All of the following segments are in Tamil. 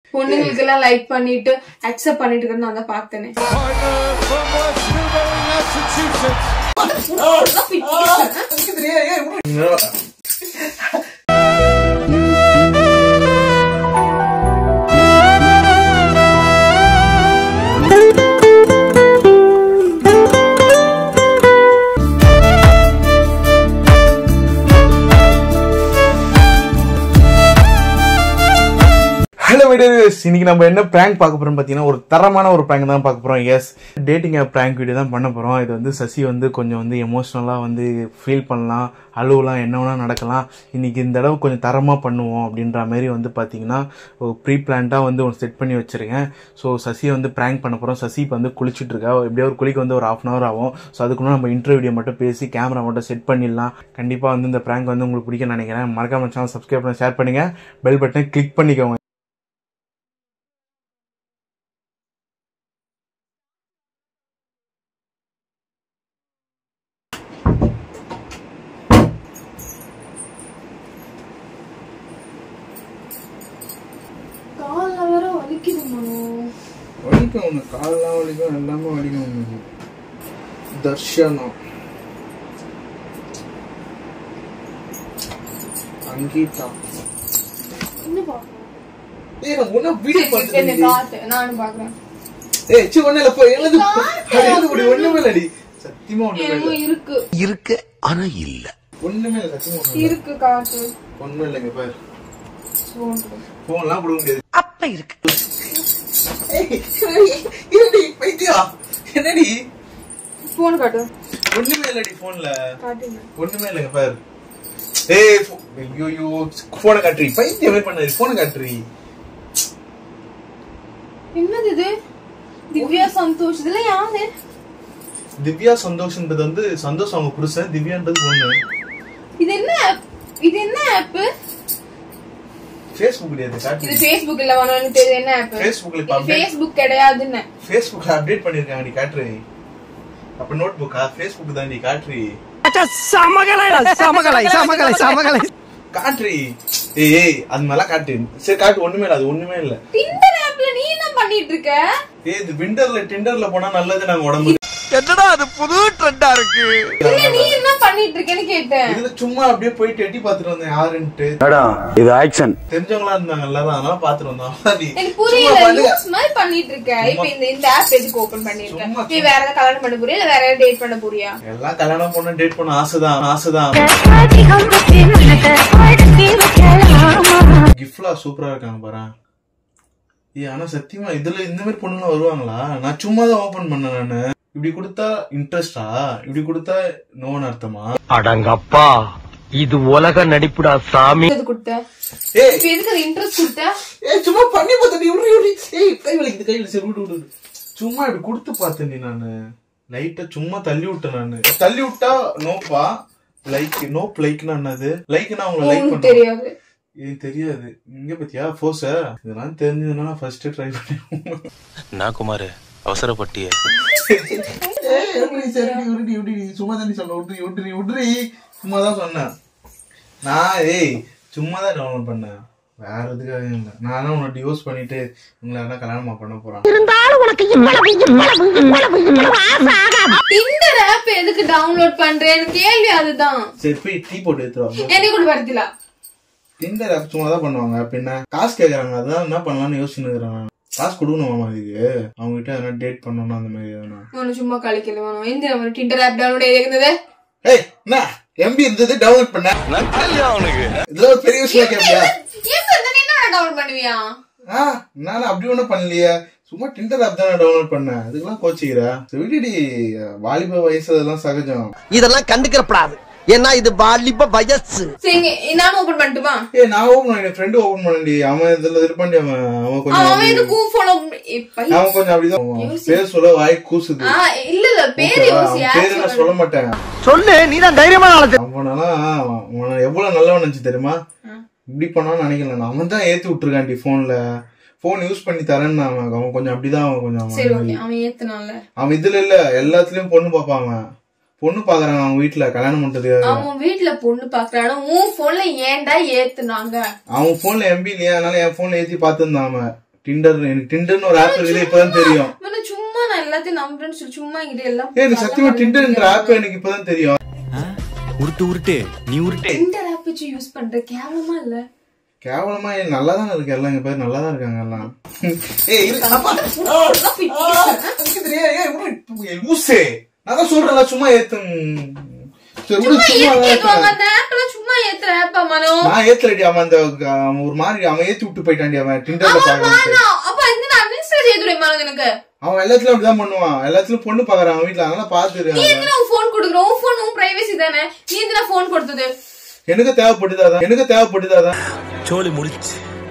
பொண்ணுங்களுக்கு எல்லாம் லைக் பண்ணிட்டு அக்செப்ட் பண்ணிட்டு இருக்கிறது நான் தான் பார்த்தேனே ஹலோ வீடியோஸ் இன்னைக்கு நம்ம என்ன பிராங்க் பார்க்க போறோம் பார்த்தீங்கன்னா ஒரு தரமான ஒரு பிராங்க் தான் பார்க்க போறோம் yes dating app prank video தான் பண்ண போறோம் இது வந்து சசி வந்து கொஞ்சம் வந்து எமோஷ்னலாக வந்து ஃபீல் பண்ணலாம் அழுவலாம் என்ன வேணா நடக்கலாம் இன்னைக்கு இந்த தடவை கொஞ்சம் தரமாக பண்ணுவோம் அப்படின்ற மாதிரி வந்து பார்த்தீங்கன்னா ப்ரீ பிளான்டாக வந்து ஒன்று செட் பண்ணி வச்சிருக்கேன் ஸோ சசியை வந்து பிராங்க் பண்ண போகிறோம் சசி இப்போ வந்து குளிச்சுட்டு இருக்கா எப்படியோ ஒரு குளிக்கு வந்து ஒரு ஆஃப் அன் ஹவர் ஆகும் ஸோ அதுக்குள்ள நம்ம இன்டர்வியூ வீடியோ மட்டும் பேசி கேமரா மட்டும் செட் பண்ணிடலாம் கண்டிப்பாக வந்து இந்த பிராங்க் வந்து உங்களுக்கு பிடிக்கும்னு நினைக்கிறேன் மறக்காம சேனல் சப்ஸ்கிரைப் பண்ணி ஷேர் பண்ணுங்க பெல் பட்டனை கிளிக் பண்ணிக்கோங்க கால்ல வேற வலிக்குது மனோ வலிக்கும் உனக்கு காலெல்லாம் வலிக்கும் எல்லாமே வலிக்கும் உனக்கு தர்ஷனம் அங்கீதா என்ன பாக்கணும் ஏய் நான் உன்ன வீடியோ என்ன பார்த்துட்டு காட்டு நானும் பாக்குறேன் ஏய் சி ஒண்ணு இல்ல போ எழுது எழுது முடி ஒண்ணுமே இல்லடி சத்தியமா ஒண்ணுமே என்னமோ இல்ல இருக்கு இருக்கு ஆனா இல்ல ஒண்ணுமே இல்ல சத்தியமா ஒண்ணுமே இல்ல இருக்கு காட்டு ஒண்ணுமே இல்லைங்க பாரு போன் கொடு. போன்லாம் கொடுக்க முடியாது அப்ப இருக்கு ஏய் என்னடி பைத்தியா என்னடி போன் காட்டு ஒண்ணுமே இல்லடி போன்ல காட்டுங்க ஒண்ணுமே இல்லைங்க பாரு ஏய் போ- ஐயோ ஐயோ போனை காட்டுறி பைத்தியமே பண்ணாரு போனை காட்டுறி என்னது இது திவ்யா சந்தோஷ் இதெல்லாம் யாரு திவ்யா சந்தோஷ்ன்றது வந்து சந்தோஷ் அவங்க புருஷன் திவ்யான்றது பொண்ணு இது என்ன app? இது என்ன ஆப் ஃபேஸ்புக் கிடையாது இது காட்டு Facebook இல்ல வேணும் எனக்கு தெரியுது என்ன ஆப் ஃபேஸ்புக்ல இப்ப இது அப்டேட் Facebook கிடையாதுன்னு ஃபேஸ்புக்ல அப்டேட் பண்ணிருக்காங்க நீ காட்டுறி அப்ப நோட் புக்கா ஃபேஸ்புக் தான் நீ காட்டுறி சமகலை சமகலை சமகலை சமகலை காட்டுறி ஏய் ஏய் அது மேல காட்டு சரி காட்டு ஒண்ணுமே இல்ல அது ஒண்ணுமே இல்ல டிண்டர் ஆப்ல நீ என்ன பண்ணிட்டு இருக்க ஏய் இது விண்டர்ல டிண்டர்ல போனா நல்லது நாங்க உடம்பு என்னடா அது புது ட்ரெண்டா இருக்கு இல்ல நீ என்ன பண்ணிட்டு இருக்கேன்னு கேட்டேன் இதுல சும்மா அப்படியே போயிட்டு எட்டி பாத்துட்டு வந்தேன் யாருன்ட்டு மேடம் இது ஆக்ஷன் தெரிஞ்சவங்களா இருந்தாங்க எல்லாரும் அதனால பாத்துட்டு வந்தோம் அவ்வளவுதான் நீ. எனக்கு சும்மா புரியல பண்ணுங்க. லூஸ் மாதிரி பண்ணிட்டு இருக்க இப்ப இந்த இந்த ஆப் எதுக்கு ஓபன் பண்ணிருக்க சும்மா, நீ வேற ஏதாவது கல்யாணம் பண்ண போறியா இல்ல வேற ஏதாவது டேட் பண்ண போறியா எல்லாம் கல்யாணம் பண்ண டேட் பண்ண ஆசைதான் ஆசைதான் கிஃப்ட்லா சூப்பரா இருக்காங்க பாரு ஏய் ஆனா சத்தியமா இதுல இந்த மாதிரி பொண்ணுலாம் வருவாங்களா நான் சும்மா தான் ஓபன் பண்ணேன் நானு இப்படி கொடுத்தா இன்ட்ரெஸ்டா இப்படி கொடுத்தா நோன்னு அர்த்தமா அடங்கப்பா இது உலக நடிப்புடா சாமி இது கொடுத்த ஏய் இப்ப எதுக்கு அது இன்ட்ரெஸ்ட் கொடுத்த ஏய் சும்மா பண்ணி பார்த்தேன் விடு விடு ஏய் கை வலிக்குது கை வலி சரி விடு விடு விடு. சும்மா இப்படி கொடுத்து பார்த்தேன் நீ நானு லைட்டா சும்மா தள்ளி விட்டேன் நானு தள்ளி விட்டா நோப்பா லைக் நோப் லைக்னா என்னது லைக்னா அவங்க லைக் உனக்கு பண்ண தெரியாது ஏய் தெரியாது இங்க பத்தியா போஸ இதெல்லாம் தெரிஞ்சதுன்னா நான் ஃபர்ஸ்ட் ட்ரை பண்ணேன் நான் குமார் அவசரப்பட்டிய சும்மா தான் சொன்ன விட்டுரி விட்டுரி விட்டுரி சும்மா தான் சொன்னேன் நான் ஏய் சும்மா தான் டவுன்லோட் பண்ணேன் வேற எதுக்காக இல்லை நானும் உன்னை டிவோர்ஸ் பண்ணிட்டு உங்களை யாரா கல்யாணமா பண்ண போறான் டிண்டர் ஆப் எதுக்கு டவுன்லோட் பண்றேன்னு கேள்வி அதுதான் சரி போய் டீ போட்டு எடுத்துருவாங்க என்னை கூட வருத்தில டிண்டர் ஆப் சும்மா தான் பண்ணுவாங்க பின்ன காசு கேக்குறாங்க அதான் என்ன பண்ணலாம்னு யோசிச்சுன்னு இருக்கிறேன் நான். காசு கொடுக்கணுமாமா இதுக்கு அவங்க கிட்ட எதனா டேட் பண்ணணும் அந்த மாதிரி எதனா உனக்கு சும்மா கழிக்கல வேணும் எந்த நம்ம டிண்டர் ஆப் டவுன்லோட் இருந்தது ஏய் என்ன எம்பி இருந்தது டவுன்லோட் பண்ண இதெல்லாம் ஒரு பெரிய விஷயம் கேட்பியா எங்க இருந்தா நீ என்ன டவுன்லோட் பண்ணுவியா ஆ நானும் அப்படி ஒண்ணும் பண்ணலையே சும்மா டிண்டர் ஆப் தானே டவுன்லோட் பண்ணேன் அதுக்கெல்லாம் கோச்சிக்கிற விடுடி வாலிப வயசு அதெல்லாம் சகஜம் இதெல்லாம் கண்டுக்கிறப்படாது ஏன்னா இது வாலிப வயசு சரி நானும் ஓபன் பண்ணட்டுமா ஏய் நான் ஓபன் பண்ண ஃப்ரெண்டு ஓபன் பண்ணி அவன் இதுல இருப்பாண்டி அவன் அவன் கொஞ்சம் அவன் அப்படி- எதுக்கு ஃபாலோ அவன் கொஞ்சம் அப்படிதான் பேர் சொல்ல வாய் கூசுது ஆ இல்ல இல்ல பேர் ஓகேவா? யோசி அவன் பேரு நான் சொல்ல மாட்டேன் சொல்லு நீதான் தைரியமான ஆளு அவனெல்லாம் அவனை எவ்வளவு நல்லவன் நினைச்சு தெரியுமா இப்படி பண்ணான்னு நினைக்கல நான் அவன் தான் ஏத்தி விட்டுருக்காண்டி போன்ல போன் யூஸ் பண்ணி தரேன்னு அவன் அவன் கொஞ்சம் அப்படிதான் அவன் கொஞ்சம் சரி அவன் ஓகே அவன் ஏத்துனால அவன் இதுல இல்ல எல்லாத்துலயும் பொண்ணு பாப்பான் அவன் பொண்ணு பாக்குறாங்க அவங்க வீட்டுல கல்யாணம் பண்றது அவன் வீட்ல பொண்ணு பாக்குறானா உன் போன்ல ஏன்டா ஏத்துனாங்க அவன் போன்ல எம்பி இல்லையா அதனால என் போன்ல ஏத்தி பாத்துருந்தான் அவன் டிண்டர் எனக்கு டிண்டர்னு ஒரு ஆப் இருக்குது இப்பதான் தெரியும் மனோ சும்மா நான் எல்லாத்தையும் நம்புறேன்னு சொல்லி சும்மா என்கிட்ட எல்லாம் ஏய் எனக்கு சத்தியமா டிண்டர்ன்ற ஆப் எனக்கு இப்பதான் தெரியும் உருட்டு உருட்டு நீ உருட்டு டிண்டர் ஆப் வச்சு யூஸ் பண்ற கேவலமா இல்ல கேவலமா ஏய், நல்லா தான் இருக்கு எல்லாம் இங்க பேர் நல்லா தான் இருக்காங்க எல்லாம் ஏய் இரு, அப்பா. அதெல்லாம் போய் இருக்குது, ஏய், ஏய், விடு. ஏய், லூசே நான் தான் சொல்றேன்ல சும்மா ஏத்தும் சரி விடு, சும்மா சும்மா எதுக்கு ஏத்துவாங்க ஏத்துறேன். அந்த ஆப்ல சும்மா ஏத்துற ஆப்பா மனோ நான் ஏத்துலடி அவன் அந்த அவன் ஒரு மாதிரி அவன் ஏத்தி விட்டு போயிட்டான்டி அவன் டிண்டர்ல பாக்குறேன் நான் அப்ப இந்த நான் அன்இன்ஸ்டால் ஏத்துறேன் மனோ எனக்கு அவன் எல்லாத்துலயும் அப்படிதான் பண்ணுவான் எல்லாத்துலயும் பொண்ணு பாக்குறான் அவன் வீட்டுல அதனால பாத்துரு நீ எதுனா உன் போன் கொடுக்குற உன் போன் உன் பிரைவசி தானே நீ எதுனா போன் கொடுத்தது எனக்கு தேவைப்படுதாதான் எனக்கு தேவைப்படுதாதான் சோலி முடிச்சு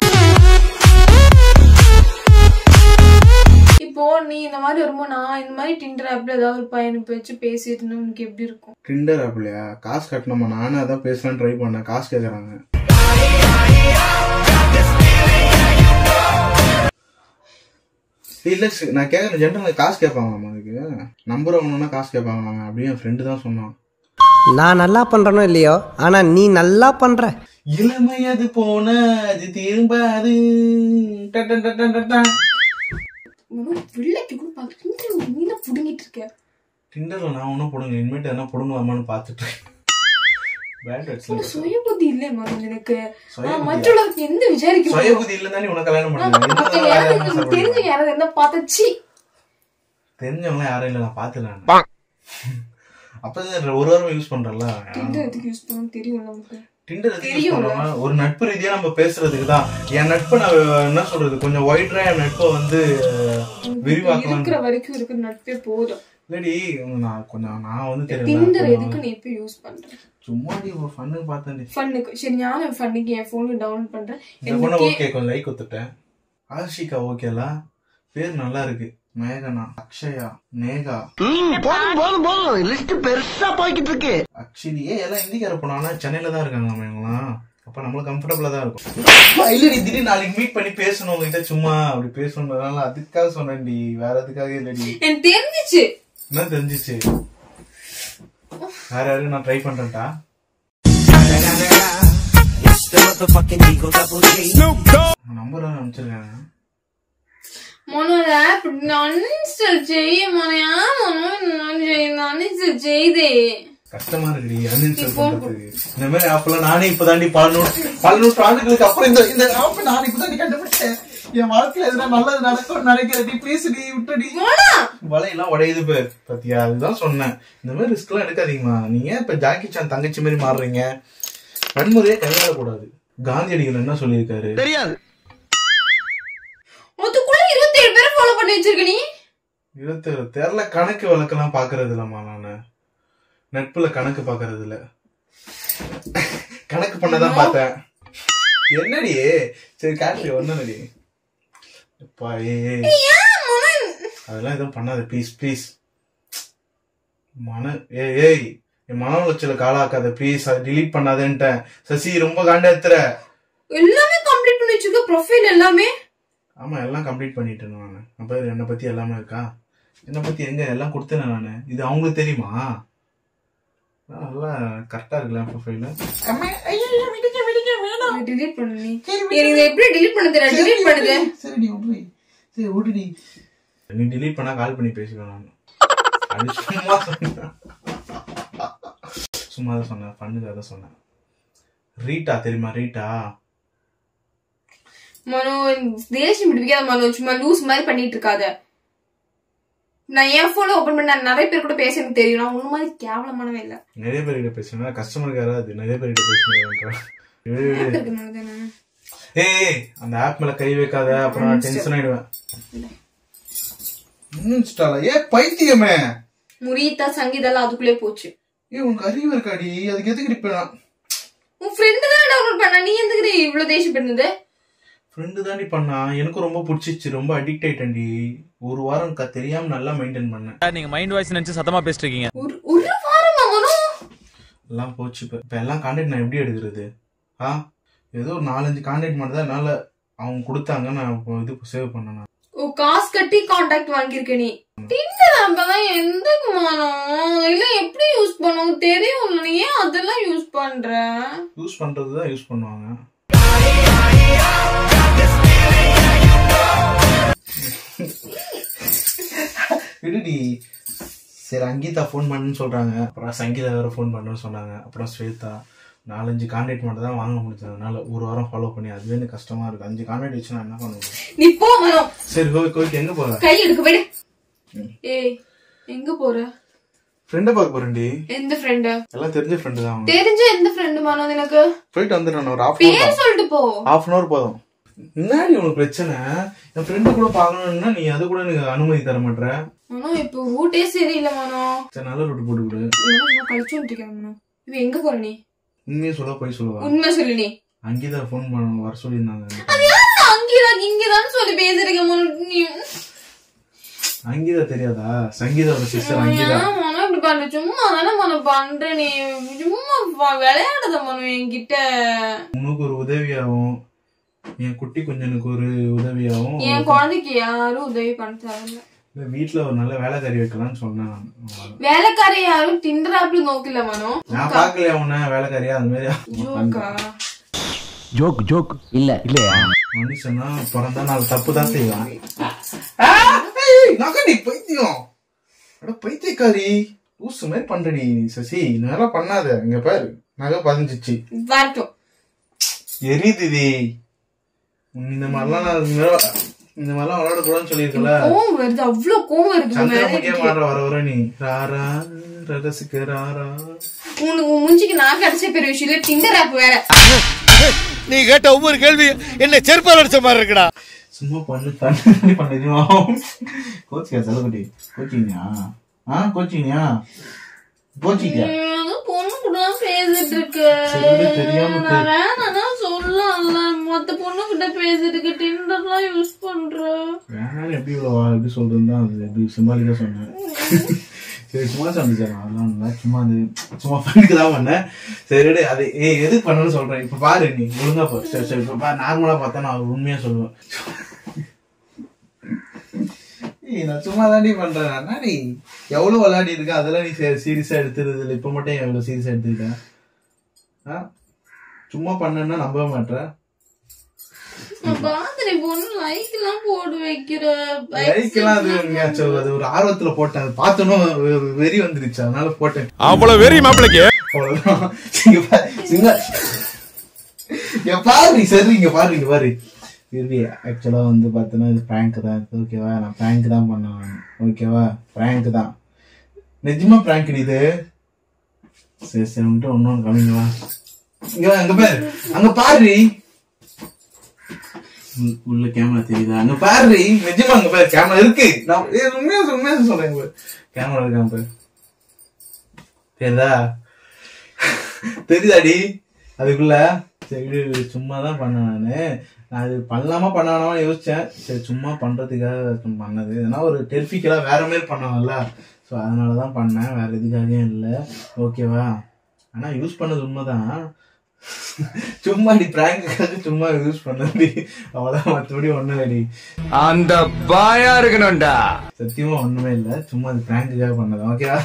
இப்போ நீ இந்த மாதிரி வரும்போது நான் இந்த மாதிரி டிண்டர் ஆப்ல ஏதாவது ஒரு பையனை வச்சு பேசிட்டு இருந்தா உனக்கு எப்படி இருக்கும் டிண்டர் ஆப்லயா காசு கட்டணுமா நானே அதான் பேசலாம்னு ட்ரை பண்ணேன் காசு கேக்குறாங்க இல்ல சி- நான் கேக்குறேன் ஜென்ரல் காசு கேட்பாங்களாமா அதுக்கு நம்பர் வாங்கணும்னா காசு கேட்பாங்களாமா அப்படியே என் ஃப்ரெண்டு தான் சொன்னான் நான் நல்லா பண்றேனோ இல்லையோ ஆனா நீ நல்லா பண்ற இளமை அது போன அது திரும்பாது டட்டன் டட்டன் டட்டன். மனோ பிள்ளைக்கு கூட பார்த்து நீ தான் புடுங்கிட்டு இருக்க டிண்டர்ல நான் ஒன்றும் போடுங்க இனிமேட்டு எதனா போடுங்களாமான்னு பார்த்துட்டு பேட் ஒரு சுய புத்தி இல்லை மனோ எனக்கு சுய நான் புத்தியா? மற்றவர்களுக்கு எந்த விசாரிக்க சுய புத்தி இல்ல தானே உனக்கு கல்யாணம் பண்ணுங்க மத்த யாராவது தெரிஞ்ச யாராவது என்ன பார்த்தாச்சு தெரிஞ்சவங்க யாரும் இல்ல நான் பாத்துலாம் அப்பதான் ஒரு வாரம் யூஸ் பண்றேன்ல டிண்டர் எதுக்கு யூஸ் பண்ணணும் தெரியும் நமக்கு டிண்டர் எதுக்கு யூஸ் தெரியும்ல. பண்றோம்னா ஒரு நட்பு ரீதியா நம்ம பேசுறதுக்கு தான் என் நட்பை நான் என்ன சொல்றது கொஞ்சம் ஒயிட்ரா என் நட்பை வந்து விரிவாக்கலாம் இருக்கிற வரைக்கும் இருக்கிற நட்பே போதும் இல்லடி நான் கொஞ்சம் நான் வந்து டிண்டர் தெரியும் எதுக்கு நீ எப்ப யூஸ் பண்ற சும்மா ஒரு ஃபன்னு பார்த்தேன் ஃபன்னுக்கு சரி நானும் ஃபன்னுக்கு என் போன்ல டவுன்லோட் பண்றேன் இந்த பொண்ணு எனக்கு ஓகே கொஞ்சம் லைக் கொடுத்துட்டேன் ஆஷிகா ஓகேல பேர் நல்லா இருக்கு மேகனா அக்ஷயா நேகா போதும் போதும் போதும் லிஸ்ட் பெருசா போய்கிட்டு இருக்கு ஆக்சுவலி ஏ எல்லாம் இந்திக்கார போனா சென்னையில தான் இருக்காங்களாம் இவங்களாம் அப்ப நம்மளுக்கு கம்ஃபர்டபுளா தான் இருக்கும் இல்லடி திடீர்னு நாளைக்கு மீட் பண்ணி பேசணும் உங்ககிட்ட சும்மா அப்படி பேசணுன்றதுனால அதுக்காக சொன்னேன்டி வேற அதுக்காக இல்லடி எனக்கு தெரிஞ்சிச்சு என்ன தெரிஞ்சிச்சு வேற யாரும் நான் ட்ரை பண்றேன்டா நம்பர் அனுப்பிச்சிருக்காங்க மனோட ஆப் அன்இன்ஸ்டால் செய்ய மனையா மனோ அன்இன்ஸ்டால் செய்தே கஷ்டமா இருக்குடி அன்இன்ஸ்டால் பண்றதுக்கு இந்த மாதிரி ஆப்லாம் நானே இப்பதாண்டி பல நூறு பல நூற்றாண்டுகளுக்கு அப்புறம் இந்த இந்த ஆப் நான் இப்பதாண்டி கண்டுபிடிச்சேன் என் வாழ்க்கையில எதுனா நல்லது நடக்கும் நினைக்கிறடி ப்ளீஸ் டி விட்டுடி போடா வலையெல்லாம் உடையுது பேர் பத்தியா அதுதான் சொன்னேன் இந்த மாதிரி ரிஸ்க் எல்லாம் எடுக்காதீங்கம்மா நீங்க இப்ப ஜாக்கி சான் தங்கச்சி மாதிரி மாறுறீங்க வன்முறையை கையாளக்கூடாது காந்தியடிகள் என்ன சொல்லியிருக்காரு தெரியாது அதுக்குள்ள இருபத்தி ஏழு பேரை ஃபாலோ பண்ணி வச்சிருக்க நீ இருபத்தேழு தெரியல கணக்கு வழக்கெல்லாம் பாக்குறது இல்லம்மா நானு நட்புல கணக்கு பாக்குறது இல்ல கணக்கு பண்ணதான் பார்த்தேன் என்னடி சரி காட்டு ஒன்னடி அப்பா ஏய் ஏய். ஏன் மனோ அதெல்லாம் எதுவும் பண்ணாத ப்ளீஸ் ப்ளீஸ் மன ஏய் ஏய் என் மன உளைச்சல காலாக்காத ப்ளீஸ் அதை delete பண்ணாதேன்ட்டேன் சசி ரொம்ப காண்டேத்துற எல்லாமே கம்ப்ளீட் பண்ணி வச்சிருக்க ப்ரொஃபைல் எல்லாமே ஆமா எல்லாம் கம்ப்ளீட் பண்ணிட்டேன் நான் அப்ப என்னை பத்தி எல்லாமே இருக்கா என்னை பத்தி எங்க எல்லாம் கொடுத்தேன் நானு இது அவங்களுக்கு தெரியுமா நான் நல்லா கரெக்டா இருக்கலாம் ப்ரொஃபைல டிலீட் பண்ணு நீ எனக்கு இதை எப்படி டிலீட் பண்ண தெரியாது டிலீட் பண்ணுது சரி விடுடி சரி விடுடி நீ delete பண்ணா கால் பண்ணி பேசுவேன் நான் அது சும்மா சொன்னேன் சும்மா தான் சொன்னேன் பண்ணுக்காக தான் சொன்னேன் ரீட்டா தெரியுமா ரீட்டா மனோ தேசம் பிடிக்காத மனோ சும்மா லூஸ் மாதிரி பண்ணிட்டு இருக்காத நான் என் போன ஓபன் பண்ண நிறைய பேர் கூட பேச எனக்கு தெரியும் நான் உன்ன மாதிரி கேவலமானவே இல்ல நிறைய பேர்கிட்ட பேசுனா கஸ்டமருக்கு யாராவது நிறைய பேர்கிட்ட பேசுனேன் இருக்கனால தானே. ஏய் அந்த ஆப் மேல கை வைக்காத அப்புறம் நான் டென்ஷன் ஆயிடுவேன் இன்ஸ்டால ஏ பைத்தியமே முரீதா சங்கீதெல்லாம் அதுக்குள்ளே போச்சு ஏ உனக்கு அறிவு இருக்காடி அதுக்கு எதுக்கு இப்ப நான் உன் ஃப்ரெண்டு தானே டவுன்லோட் பண்ணா நீ எதுக்கு இவ்வளவு தேசம் இருந்தது ஃப்ரெண்டு தாண்டி பண்ணா எனக்கும் ரொம்ப பிடிச்சிச்சு ரொம்ப அடிக்ட் ஆயிட்டேன்டி ஒரு வாரம் க- தெரியாம நல்லா மெயின்டைன் பண்ணேன் நீங்க மைண்ட் வாய்ஸ் நினைச்சு சத்தமா பேசிட்டு இருக்கீங்க ஒரு ஒரு வாரமா மனோ எல்லாம் போச்சு இப்ப இப்ப எல்லாம் கான்டாக்ட் நான் எப்படி எடுக்கிறது ஆ ஏதோ ஒரு நாலஞ்சு கான்டாக்ட் மட்டும் தான் என்னால அவங்க கொடுத்தாங்க நான் இப்போ இது சேவ் பண்ணேன் நான். ஓ காசு கட்டி காண்டாக்ட் வாங்கியிருக்க நீ டிண்டர் அப்பதான் எந்த மனம் இல்ல எப்படி யூஸ் பண்ணுவோம் தெரியும் நீ ஏன் அதெல்லாம் யூஸ் பண்ற யூஸ் பண்றது தான் யூஸ் பண்ணுவாங்க இல்லடி சரி அங்கீதா ஃபோன் பண்ணுன்னு சொல்றாங்க அப்புறம் சங்கீதா வேற ஃபோன் பண்ணுன்னு சொன்னாங்க அப்புறம் ஸ்வேதா நாலஞ்சு கான்டாக்ட் மட்டும் தான் வாங்க முடிஞ்சது அதனால ஒரு வாரம் ஃபாலோ பண்ணி அதுவே எனக்கு கஷ்டமா இருக்கு அஞ்சு கான்டாக்ட் வச்சு நான் என்ன பண்ணுவேன் நீ போ மனோ சரி கோவி கோவிக்கு எங்க போற கை எடுக்க விடு ஏய் எங்க போற ஃப்ரெண்டை பார்க்க போறேன்டி எந்த ஃப்ரெண்டு எல்லாம் தெரிஞ்ச ஃப்ரெண்டு தான் அவங்க தெரிஞ்ச எந்த ஃப்ரெண்டு மனோ எனக்கு போயிட்டு வந்துடுறேன் ஒரு ஹாஃப் அன் பேர் சொல்லிட்டு போ ஹாஃப் அன் ஹவர் போதும் முன்னாடி உனக்கு பிரச்சனை என் ஃப்ரெண்டு கூட பார்க்கணும்னா நீ அது கூட எனக்கு அனுமதி தர மாட்டேற மனோ இப்போ ரூட்டே சரியில்லை மனோ சரி நல்ல ரூட் போட்டு கொடு நான் கழிச்சு விட்டுருக்கேன் மனோ இப்போ எங்க போற நீ உண்மையை சொல்ல போய் சொல்லுவா உண்மை சொல்லு நீ அங்கீதா ஃபோன் பண்ண வர சொல்லியிருந்தாங்க அது யாரு அங்கேதான் இங்கதான் சொல்லி பேசுறீங்க மனோ நீ அங்கீதா தெரியாதா சங்கீதாவோட சிஸ்டர் அங்கீதா ஏன் மனோ இப்படி பண்ற சும்மா தானே மனோ பண்ற நீ சும்மா வ- விளையாடாத மனோ என்கிட்ட உனக்கு ஒரு உதவியாகும் என் குட்டி குஞ்சனுக்கு ஒரு உதவியாகும் என் குழந்தைக்கு யாரும் உதவி பண்ண தேவையில்ல இல்ல வீட்டுல ஒரு நல்ல வேலைக்காரி வைக்கலாம்னு சொன்னேன் நான் அவ்வளவுதான். வேலைக்காரை யாரும் டிண்டர் ஆப்ல நோக்கல மனோ நான் பாக்கலையா உன்ன வேலைக்காரியா அது மாதிரி ஜோக்கா ஜோக் ஜோக் இல்ல இல்லையா மனுஷனா பிறந்தா நான் தப்பு தான் செய்வான் ஆ, ஏய், நகடி பைத்தியம் அட பைத்தியக்காரி ஊசு மாதிரி பண்றடி சசி இந்த மாதிரிலாம் பண்ணாத இங்க பாரு நகை பதிஞ்சிச்சு வரட்டும் எரியுதுடி உன் இந்த மாதிரிலாம் நான் இந்த மாதிரி இந்த மாதிரிலாம் விளையாடக்கூடாதுன்னு சொல்லியிருக்கல கோவம் வருது அவ்வளவு கோவம் வருது உன் மேல சந்திரமுகியே எனக்கு. மாற வர வர நீ ராரா ரகசுக்கு ராரா உனக்கு உன் மூஞ்சிக்கு நான் கிடைச்ச பெரிய விஷயம் இல்ல டிண்டர் ஆப் வேற நீ கேட்ட ஒவ்வொரு கேள்வி என்ன செருப்பால் அடிச்ச மாதிரி இருக்குடா சும்மா பண்ணு பண்ணு பண்ணுமா கோச்சிக்கா செலவுட்டி கோச்சிங்கயா ஆ கோச்சிங்கயா கோச்சிக்கியா ஏதோ பொண்ணு கூட தான் பேசிட்டு இருக்கு சரி, விடு, தெரியாம பே- நான் வேணாம் சொல்லலாம்ல மொத்த பொண்ணு கிட்ட பேசிட்டு இருக்கு டிண்டர்லாம் யூஸ் பண்ற வேணாலும் எப்படி இவ்வளோ எப்படி சொல்றதுன்னு தான் அது எப்படி சிம்பாலிக்கா சொன்னேன் சரி சும்மா சொன்னேன் அதெல்லாம் இல்லை சும்மா அது சும்மா ஃபனுக்கு தான் பண்ணேன் சரி விடு, அது ஏ எதுக்கு பண்ணணும்னு சொல்றேன் இப்ப பாரு நீ ஒழுங்கா போ சரி சரி இப்ப பாரு நார்மலா பார்த்தா நான் உண்மையா சொல்லுவேன் ஏய் நான் சும்மா தாண்டி பண்றேன் அண்ணாடி எவ்வளவு விளையாடி இருக்க அதெல்லாம் நீ சீரியஸா எடுத்துறது இல்லை இப்ப மட்டும் எவ்வளவு சீரியஸா எடுத்துக்கிட்ட ஆ? சும்மா பண்ணேன்னா நம்ப மாட்டேன் நான் பாத்து நீ பொண்ணு லைக் எல்லாம் போட்டு வைக்கிற லைக்கெல்லாம் அது எங்கேயாச்சும் அது ஒரு ஆர்வத்துல போட்டேன் அது பார்த்தோன்னு ஒரு வெறி வந்துருச்சு அதனால போட்டேன் அவ்வளவு வெறி மாப்பிளைக்கு அவ்வளவுதான் இங்க பாரு, சிங்க- இங்க பாரு நீ சரி இங்க பாரு இங்க பாரு திரும்பி ஆக்சுவலா வந்து பார்த்தோன்னா இது பிராங்க் தான் இருக்கு ஓகேவா நான் பிராங்க் தான் பண்ணேன் ஓகேவா பிராங்க் தான் நிஜமா பிராங்க் இது சரி சரி வந்துட்டு ஒன்னும் கம்மிங்களா இங்க வா, அங்க பாரு அங்க பாரு உள்ள- உள்ள கேமரா தெரியுதா அங்க பாரு நிஜமா அங்க பாரு கேமரா இருக்கு நான் ஏய், உண்மையா உண்மையா சொல்றேன் பாரு கேமரா இருக்காங்க பாரு தெரியுதா தெரியுதாடி அதுக்குள்ள சரி விடு, சும்மா தான் பண்ணேன் நானு நான் அது பண்ணலாமா பண்ணலாமா யோசிச்சேன் சரி சும்மா பண்றதுக்காக சும்மா பண்ணது ஏன்னா ஒரு டெர்பிக்கலா வேற மாதிரி பண்ணணும்ல ஸோ அதனால தான் பண்ணேன் வேற எதுக்காகவும் இல்லை ஓகேவா ஆனா யூஸ் பண்ணது உண்மைதான் சும்மா அடி பிராங்குக்காக சும்மா யூஸ் பண்ணடி அவ்வளவுதான் மற்றபடி ஒண்ணும் இல்லடி அந்த பாயா இருக்கணும்டா சத்தியமா ஒண்ணுமே இல்ல சும்மா அது பிராங்குக்காக பண்ணது ஓகேவா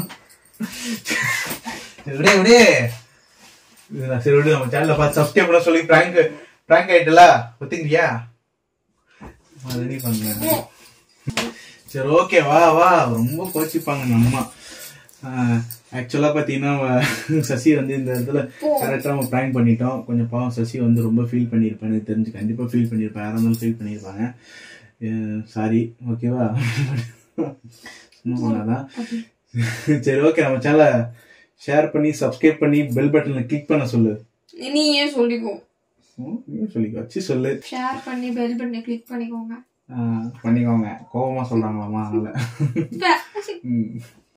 சரி, விடு விடு இது நான் சரி விடு நம்ம சேனல்ல பார்த்து சப்ஸ்கிரைப் பண்ண சொல்லி பிராங்க் பிராங்க் ஆயிட்டல ஒத்துக்கிறியா ரெடி பண்ணேன் சரி ஓகே வா வா ரொம்ப கோச்சிப்பாங்க நம்ம அம்மா ஆக்சுவலா பாத்தீங்கன்னா அவ- சசி வந்து இந்த இடத்துல கரெக்டா நம்ம பிராங்க் பண்ணிட்டோம் கொஞ்சம் பாவம் சசி வந்து ரொம்ப ஃபீல் பண்ணியிருப்பேன் எனக்கு தெரிஞ்சு கண்டிப்பா ஃபீல் பண்ணியிருப்பேன் யாரா இருந்தாலும் ஃபீல் பண்ணியிருப்பாங்க சாரி ஓகேவா சும்மா பண்ணாதான் சரி ஓகே நம்ம சேனலை ஷேர் பண்ணி சப்ஸ்கிரைப் பண்ணி பெல் பட்டனை கிளிக் பண்ண சொல்லு நீ ஏன் சொல்லிக்கோ ம், நீயும் சொல்லி வச்சு சொல்லு ஷேர் பண்ணி பெல் பட்டனை கிளிக் பண்ணிக்கோங்க ஆ, பண்ணிக்கோங்க கோபமா சொல்றாங்களாமா அதனால பே. ம்